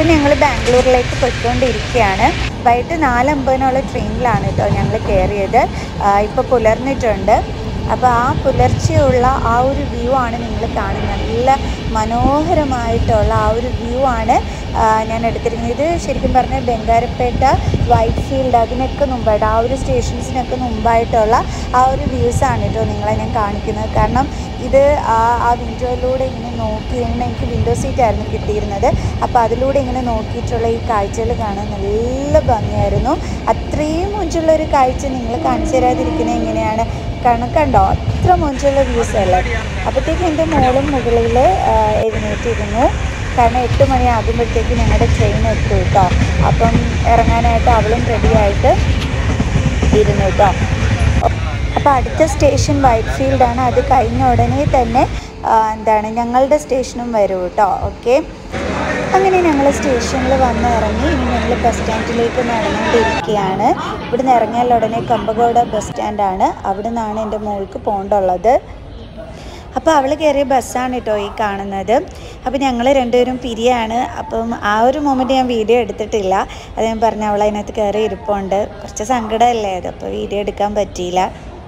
ഞങ്ങൾ ബാംഗ്ലൂരിലേക്ക് പോയിക്കൊണ്ടിരിക്കുകയാണ് വൈകിട്ട് നാലമ്പതിനുള്ള ട്രെയിനിലാണ് കേട്ടോ ഞങ്ങൾ കയറിയത് ഇപ്പോൾ പുലർന്നിട്ടുണ്ട് അപ്പോൾ ആ പുലർച്ചെയുള്ള ആ ഒരു വ്യൂ ആണ് നിങ്ങൾ കാണുന്നത് നല്ല മനോഹരമായിട്ടുള്ള ആ ഒരു വ്യൂ ആണ് ആ, ഞാൻ എടുത്തിരിക്കുന്നത് ഇത് ശരിക്കും പറഞ്ഞാൽ ബംഗാരപ്പേട്ട വൈറ്റ് ഫീൽഡ് അതിനൊക്കെ മുമ്പായിട്ട് ആ ഒരു സ്റ്റേഷൻസിനൊക്കെ മുമ്പായിട്ടുള്ള ആ ഒരു വ്യൂസാണ് കേട്ടോ നിങ്ങളെ ഞാൻ കാണിക്കുന്നത് കാരണം ഇത് ആ ആ വിൻഡോയിലൂടെ ഇങ്ങനെ നോക്കി ഇങ്ങനെ എനിക്ക് വിൻഡോ സീറ്റ് ആയിരുന്നു കിട്ടിയിരുന്നത് അപ്പോൾ അതിലൂടെ ഇങ്ങനെ നോക്കിയിട്ടുള്ള ഈ കാഴ്ചകൾ കാണാൻ നല്ല ഭംഗിയായിരുന്നു അത്രയും മുഞ്ചുള്ള ഒരു കാഴ്ച നിങ്ങൾ കാണിച്ചു തരാതിരിക്കുന്നത് എങ്ങനെയാണ് കാരണം കണ്ടോ അത്ര മുഞ്ചുള്ള വ്യൂസ് അല്ലേ അപ്പോഴത്തേക്ക് എൻ്റെ മോളും മുകളിൽ എഴുന്നേറ്റിരുന്നു കാരണം എട്ട് മണി ആകുമ്പോഴത്തേക്ക് ഞങ്ങളുടെ ട്രെയിൻ എത്തും കേട്ടോ അപ്പം ഇറങ്ങാനായിട്ട് അവളും റെഡിയായിട്ട് ഇരുന്നു കേട്ടോ അപ്പോൾ അടുത്ത സ്റ്റേഷൻ വൈറ്റ് ഫീൽഡാണ് അത് കഴിഞ്ഞ ഉടനെ തന്നെ ആ, എന്താണ് ഞങ്ങളുടെ സ്റ്റേഷനും വരും കേട്ടോ ഓക്കെ അങ്ങനെ ഞങ്ങൾ സ്റ്റേഷനിൽ വന്ന് ഇറങ്ങി ഇനി ഞങ്ങൾ ബസ് സ്റ്റാൻഡിലേക്ക് നടന്നുകൊണ്ടിരിക്കുകയാണ് ഇവിടുന്ന് ഇറങ്ങിയാൽ ഉടനെ കമ്പഗോഡ ബസ് സ്റ്റാൻഡാണ് അവിടെ നിന്നാണ് എൻ്റെ മോൾക്ക് പോകേണ്ടുള്ളത് അപ്പോൾ അവൾ കയറിയ ബസ്സാണ് കേട്ടോ ഈ കാണുന്നത് അപ്പോൾ ഞങ്ങൾ രണ്ടുപേരും പിരിയാണ് അപ്പം ആ ഒരു മൊമെൻറ്റ് ഞാൻ വീഡിയോ എടുത്തിട്ടില്ല അത് ഞാൻ പറഞ്ഞ അവൾ അതിനകത്ത് കയറി ഇരിപ്പുണ്ട് കുറച്ച് സങ്കടമല്ലേ അത് അപ്പോൾ വീഡിയോ എടുക്കാൻ പറ്റിയില്ല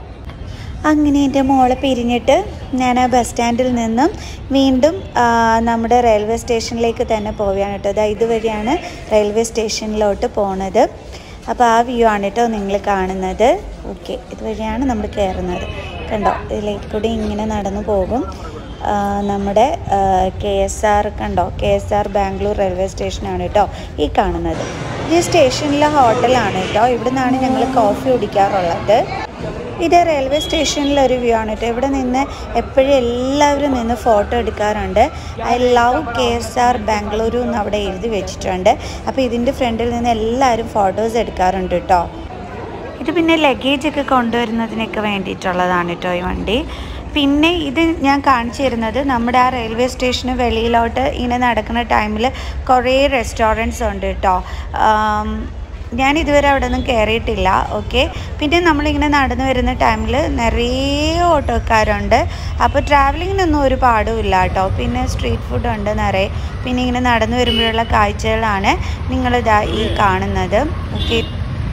അങ്ങനെ എൻ്റെ മോളെ പിരിഞ്ഞിട്ട് ഞാൻ ആ ബസ് സ്റ്റാൻഡിൽ നിന്നും വീണ്ടും ആ, നമ്മുടെ റെയിൽവേ സ്റ്റേഷനിലേക്ക് തന്നെ പോവുകയാണ് കേട്ടോ അതാ ഇതുവഴിയാണ് റെയിൽവേ സ്റ്റേഷനിലോട്ട് പോണത് അപ്പോൾ ആ വ്യൂ ആണ് കേട്ടോ നിങ്ങൾ കാണുന്നത് ഓക്കെ ഇതുവഴിയാണ് നമ്മൾ കയറുന്നത് കണ്ടോ ഇതിലേക്ക് കൂടി ഇങ്ങനെ നടന്നു പോകും ആ, നമ്മുടെ കെ എസ് ആർ കണ്ടോ K S R Bangalore railway സ്റ്റേഷനാണ് കേട്ടോ ഈ കാണുന്നത് ഈ സ്റ്റേഷനിലെ ഹോട്ടലാണ് കേട്ടോ ഇവിടെ നിന്നാണ് ഞങ്ങൾ കോഫി കുടിക്കാറുള്ളത് ഇത് റെയിൽവേ സ്റ്റേഷനിലെ ഒരു വ്യൂ ആണ് കേട്ടോ ഇവിടെ നിന്ന് എപ്പോഴും എല്ലാവരും നിന്ന് ഫോട്ടോ എടുക്കാറുണ്ട് I love K S R Bengaluru എന്ന് അവിടെ എഴുതി വെച്ചിട്ടുണ്ട് അപ്പോൾ ഇതിൻ്റെ ഫ്രണ്ടിൽ നിന്ന് എല്ലാവരും ഫോട്ടോസ് എടുക്കാറുണ്ട് കേട്ടോ ഇത് പിന്നെ ലഗേജ് ഒക്കെ കൊണ്ടുവരുന്നതിനൊക്കെ വേണ്ടിയിട്ടുള്ളതാണ് കേട്ടോ ഈ വണ്ടി പിന്നെ ഇത് ഞാൻ കാണിച്ചു തരുന്നത് നമ്മുടെ ആ റെയിൽവേ സ്റ്റേഷന് വെളിയിലോട്ട് ഇങ്ങനെ നടക്കുന്ന ടൈമിൽ കുറേ റെസ്റ്റോറൻറ്റ്സ് ഉണ്ട് കേട്ടോ ആം, ഞാൻ ഇതുവരെ അവിടെ ഒന്നും കയറിയിട്ടില്ല ഓക്കെ പിന്നെ നമ്മളിങ്ങനെ നടന്നു വരുന്ന ടൈമിൽ നിറയെ ഓട്ടോക്കാരുണ്ട് അപ്പോൾ ട്രാവലിങ്ങിനൊന്നും ഒരു പാടുമില്ല കേട്ടോ പിന്നെ സ്ട്രീറ്റ് ഫുഡ് ഉണ്ട് നിറയെ പിന്നെ ഇങ്ങനെ നടന്നു വരുമ്പോഴുള്ള കാഴ്ചകളാണ് നിങ്ങളിതാ ഈ കാണുന്നത് ഓക്കെ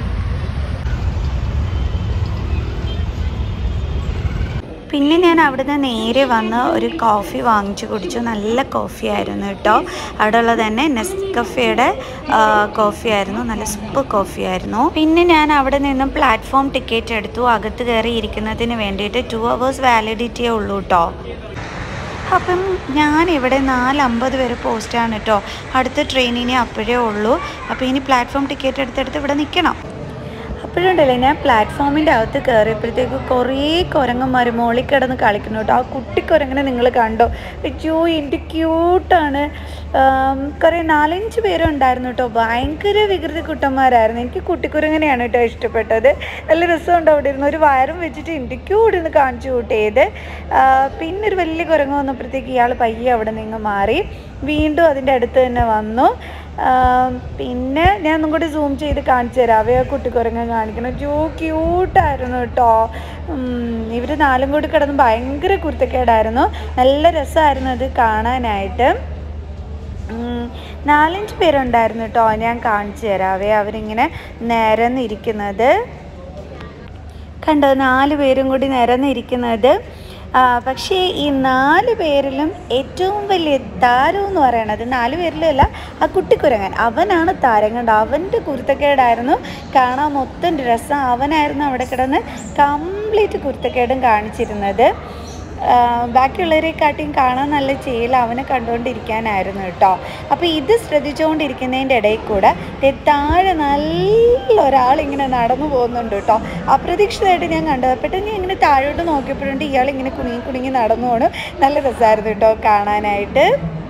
പിന്നെ ഞാൻ അവിടുന്ന് നേരെ വന്ന് ഒരു കോഫി വാങ്ങിച്ചു കുടിച്ചു നല്ല കോഫി ആയിരുന്നു കേട്ടോ അവിടെയുള്ള തന്നെ നെസ്കഫയുടെ കോഫി ആയിരുന്നു നല്ല സൂപ്പർ കോഫി ആയിരുന്നു പിന്നെ ഞാൻ അവിടെ നിന്നും പ്ലാറ്റ്ഫോം ടിക്കറ്റ് എടുത്തു അകത്ത് കയറി ഇരിക്കുന്നതിന് വേണ്ടിയിട്ട് ടു അവേഴ്സ് വാലിഡിറ്റിയേ ഉള്ളൂ കേട്ടോ അപ്പം ഞാൻ ഇവിടെ നാലമ്പത് വരെ പോസ്റ്റാണ് കേട്ടോ അടുത്ത ട്രെയിനിനെ അപ്പോഴേ ഉള്ളൂ അപ്പോൾ ഇനി പ്ലാറ്റ്ഫോം ടിക്കറ്റ് എടുത്തെടുത്ത് ഇവിടെ നിൽക്കണം അപ്പോഴുണ്ടല്ലേ ഞാൻ പ്ലാറ്റ്ഫോമിൻ്റെ അകത്ത് കയറിയപ്പോഴത്തേക്ക് കുറേ കുരങ്ങന്മാർ മോളിൽ കിടന്ന് കളിക്കുന്നു കേട്ടോ ആ കുട്ടിക്കുരങ്ങനെ നിങ്ങൾ കണ്ടോ അയ്യോ എൻ്റെ ക്യൂട്ടാണ് കുറേ നാലഞ്ച് പേരുണ്ടായിരുന്നു കേട്ടോ ഭയങ്കര വികൃതി കുട്ടന്മാരായിരുന്നു എനിക്ക് കുട്ടിക്കുരങ്ങനെയാണ് കേട്ടോ ഇഷ്ടപ്പെട്ടത് നല്ല രസമുണ്ട് അവിടെ ഇരുന്ന് ഒരു വയറും വെച്ചിട്ട് എനിക്ക് കൂടി ഒന്ന് കാണിച്ചു കൂട്ടിയത് പിന്നെ ഒരു വലിയ കുരങ്ങ് വന്നപ്പോഴത്തേക്ക് ഇയാൾ പയ്യെ അവിടെ നിന്ന് മാറി വീണ്ടും അതിൻ്റെ അടുത്ത് തന്നെ വന്നു ആ, പിന്നെ ഞാൻ ഒന്നും കൂടി സൂം ചെയ്ത് കാണിച്ചു തരാം അവയെ കുട്ടിക്കുരങ്ങ കാണിക്കണം ജോ ക്യൂട്ടായിരുന്നു കേട്ടോ ഇവർ നാലും കൂടി കിടന്ന് ഭയങ്കര കുരുത്തക്കേടായിരുന്നു നല്ല രസമായിരുന്നു അത് കാണാനായിട്ട് ഉം, നാലഞ്ച് പേരുണ്ടായിരുന്നു കേട്ടോ ഞാൻ കാണിച്ചു തരാവേ അവരിങ്ങനെ നിരന്നിരിക്കുന്നത് കണ്ടോ നാല് പേരും കൂടി നിരന്നിരിക്കുന്നത് ആ, പക്ഷേ ഈ നാല് പേരിലും ഏറ്റവും വലിയ താരം എന്ന് പറയണത് നാല് പേരിലല്ല ആ കുട്ടിക്കുരങ്ങൻ അവനാണ് താരം കണ്ടോ അവൻ്റെ കുരുത്തക്കേടായിരുന്നു കാണാൻ മൊത്തം രസം അവനായിരുന്നു അവിടെ കിടന്ന് കംപ്ലീറ്റ് കുരുത്തക്കേടും കാണിച്ചിരുന്നത് ആ, ബാക്കിയുള്ളവരെക്കാട്ടിയും കാണാൻ നല്ല ചേല അവനെ കണ്ടുകൊണ്ടിരിക്കാനായിരുന്നു കേട്ടോ അപ്പോൾ ഇത് ശ്രദ്ധിച്ചുകൊണ്ടിരിക്കുന്നതിൻ്റെ ഇടയിൽ കൂടെ ദേ താഴെ നല്ല ഒരാൾ ഇങ്ങനെ നടന്നു പോകുന്നുണ്ട് കേട്ടോ അപ്രതീക്ഷിതമായിട്ട് ഞാൻ കണ്ടത് പെട്ടെന്ന് ഞാൻ ഇങ്ങനെ താഴോട്ട് നോക്കിയപ്പോഴുണ്ട് ഇയാൾ ഇങ്ങനെ കുണുങ്ങി കുണുങ്ങി നടന്നു പോകണം നല്ല രസമായിരുന്നു കേട്ടോ കാണാനായിട്ട്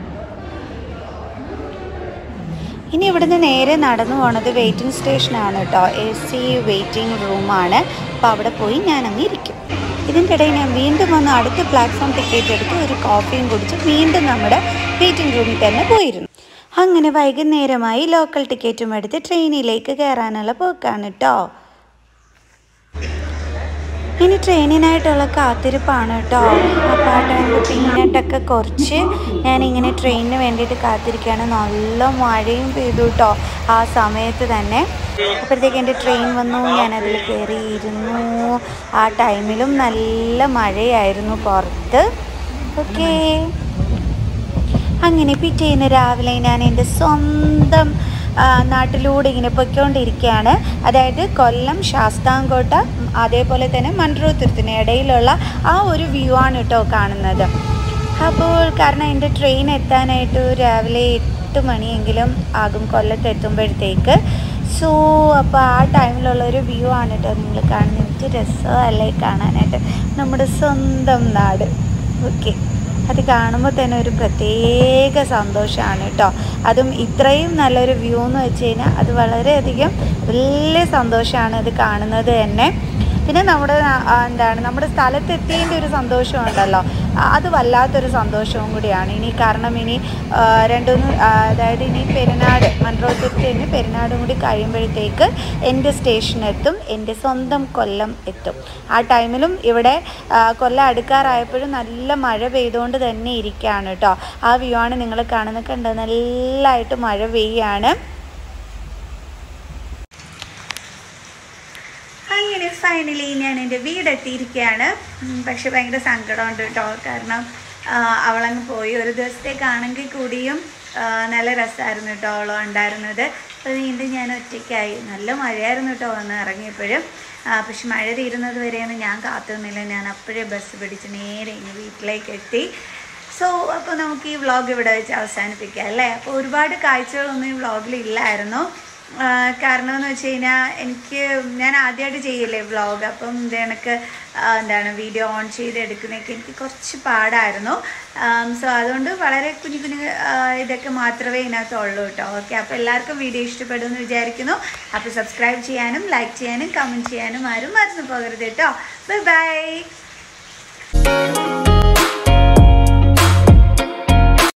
ഇനി ഇവിടുന്ന് നേരെ നടന്നു പോണത് വെയിറ്റിംഗ് സ്റ്റേഷനാണ് കേട്ടോ എ സി വെയിറ്റിംഗ് റൂമാണ് അപ്പോൾ അവിടെ പോയി ഞാൻ അങ്ങ് ഇരിക്കും ഇതിൻ്റെ ഇടയിൽ ഞാൻ വീണ്ടും വന്ന് അടുത്ത പ്ലാറ്റ്ഫോം ടിക്കറ്റ് എടുത്ത് ഒരു കോഫിയും കുടിച്ച് വീണ്ടും നമ്മുടെ വെയിറ്റിംഗ് റൂമിൽ തന്നെ പോയിരുന്നു അങ്ങനെ വൈകുന്നേരമായി ലോക്കൽ ടിക്കറ്റും എടുത്ത് ട്രെയിനിലേക്ക് കയറാനുള്ള പോക്കാണ് കേട്ടോ ഇനി ട്രെയിനിനായിട്ടുള്ള കാത്തിരിപ്പാണ് കേട്ടോ അപ്പോൾ ആ ടൈമിൽ പീനട്ടൊക്കെ കുറച്ച് ഞാനിങ്ങനെ ട്രെയിനിന് വേണ്ടിയിട്ട് കാത്തിരിക്കുകയാണ് നല്ല മഴയും പെയ്തു കേട്ടോ ആ സമയത്ത് തന്നെ അപ്പോഴത്തേക്ക് എൻ്റെ ട്രെയിൻ വന്നു ഞാനതിൽ കയറിയിരുന്നു ആ ടൈമിലും നല്ല മഴയായിരുന്നു പുറത്ത് ഓക്കേ അങ്ങനെ പിറ്റേന്ന് രാവിലെ ഞാൻ എൻ്റെ സ്വന്തം ആ, നാട്ടിലൂടെ ഇങ്ങനെ പൊയ്ക്കൊണ്ടിരിക്കുകയാണ് അതായത് കൊല്ലം ശാസ്താംകോട്ട ഉം, അതേപോലെ തന്നെ മൺട്രോത്തുരുത്തിന് ഇടയിലുള്ള ആ ഒരു വ്യൂ ആണ് കേട്ടോ കാണുന്നത് അപ്പോൾ കാരണം എൻ്റെ ട്രെയിൻ എത്താനായിട്ട് രാവിലെ എട്ട് മണിയെങ്കിലും ആകും കൊല്ലത്ത് എത്തുമ്പോഴത്തേക്ക് സോ അപ്പോൾ ആ ടൈമിലുള്ള ഒരു വ്യൂ ആണ് കേട്ടോ നിങ്ങൾ കാണുന്നത് എനിക്ക് രസമല്ലേ കാണാനായിട്ട് നമ്മുടെ സ്വന്തം നാട് ഓക്കെ അത് കാണുമ്പോൾ തന്നെ ഒരു പ്രത്യേക സന്തോഷമാണ് കേട്ടോ അതും ഇത്രയും നല്ലൊരു വ്യൂ എന്ന് വെച്ച് കഴിഞ്ഞാൽ അത് വളരെയധികം വലിയ സന്തോഷമാണ് അത് കാണുന്നത് തന്നെ പിന്നെ നമ്മുടെ നാ- ആ, എന്താണ് നമ്മുടെ സ്ഥലത്തെത്തിയതിൻ്റെ ഒരു സന്തോഷം ഉണ്ടല്ലോ ആ, അത് വല്ലാത്തൊരു സന്തോഷവും കൂടിയാണ് ഇനി കാരണം ഇനി ആ, രണ്ടുമൂന്ന് ആ, അതായത് ഇനി പെരുന്നാട് മൺറോത്തുരുത്ത് കഴിഞ്ഞ് പെരുന്നാടും കൂടി കഴിയുമ്പോഴത്തേക്ക് എൻ്റെ സ്റ്റേഷനെത്തും എൻ്റെ സ്വന്തം കൊല്ലം എത്തും ആ ടൈമിലും ഇവിടെ ആ, കൊല്ലം അടുക്കാറായപ്പോഴും നല്ല മഴ പെയ്തുകൊണ്ട് തന്നെ ഇരിക്കുകയാണ് കേട്ടോ ആ വ്യൂ ആണ് നിങ്ങൾ കാണുന്നത് കണ്ടത് നല്ലതായിട്ട് മഴ പെയ്യാണ് അങ്ങനെ ഫൈനലി ഞാൻ എൻ്റെ വീടെത്തിയിരിക്കുകയാണ് ഉം, പക്ഷെ ഭയങ്കര സങ്കടമുണ്ട് കേട്ടോ കാരണം ആ, അവളങ്ങ് പോയി ഒരു ദിവസത്തേക്കാണെങ്കിൽ കൂടിയും ആ, നല്ല രസമായിരുന്നു കേട്ടോ അവളോ ഉണ്ടായിരുന്നത് അപ്പോൾ വീണ്ടും ഞാൻ ഒറ്റയ്ക്കായി നല്ല മഴയായിരുന്നു കേട്ടോ വന്ന് ഇറങ്ങിയപ്പോഴും ആ, പക്ഷെ മഴ തീരുന്നത് വരെയൊന്നും ഞാൻ കാത്തുനിന്നില്ല ഞാൻ അപ്പോഴേ ബസ് പിടിച്ച് നേരെ ഇനി വീട്ടിലേക്ക് എത്തി സോ അപ്പോൾ നമുക്ക് ഈ വ്ളോഗ് ഇവിടെ വെച്ച് അവസാനിപ്പിക്കാം അല്ലേ അപ്പോൾ ഒരുപാട് കാഴ്ചകളൊന്നും ഈ വ്ളോഗിൽ ഇല്ലായിരുന്നു ആ, കാരണം എന്ന് വെച്ച് കഴിഞ്ഞാൽ എനിക്ക് ഞാൻ ആദ്യമായിട്ട് ചെയ്യില്ലേ വ്ളോഗ് അപ്പം ഇത് കണക്ക് ആ, എന്താണ് വീഡിയോ ഓൺ ചെയ്ത് എടുക്കുന്നതൊക്കെ എനിക്ക് കുറച്ച് പാടായിരുന്നു സോ അതുകൊണ്ട് വളരെ കുഞ്ഞു കുഞ്ഞു ആ, ഇതൊക്കെ മാത്രമേ ഇതിനകത്തുള്ളൂ കേട്ടോ ഓക്കെ അപ്പോൾ എല്ലാവർക്കും വീഡിയോ ഇഷ്ടപ്പെടുമെന്ന് വിചാരിക്കുന്നു അപ്പോൾ സബ്സ്ക്രൈബ് ചെയ്യാനും ലൈക്ക് ചെയ്യാനും കമൻറ്റ് ചെയ്യാനും ആരും മറന്നു പോകരുത് കേട്ടോ ബൈ ബൈ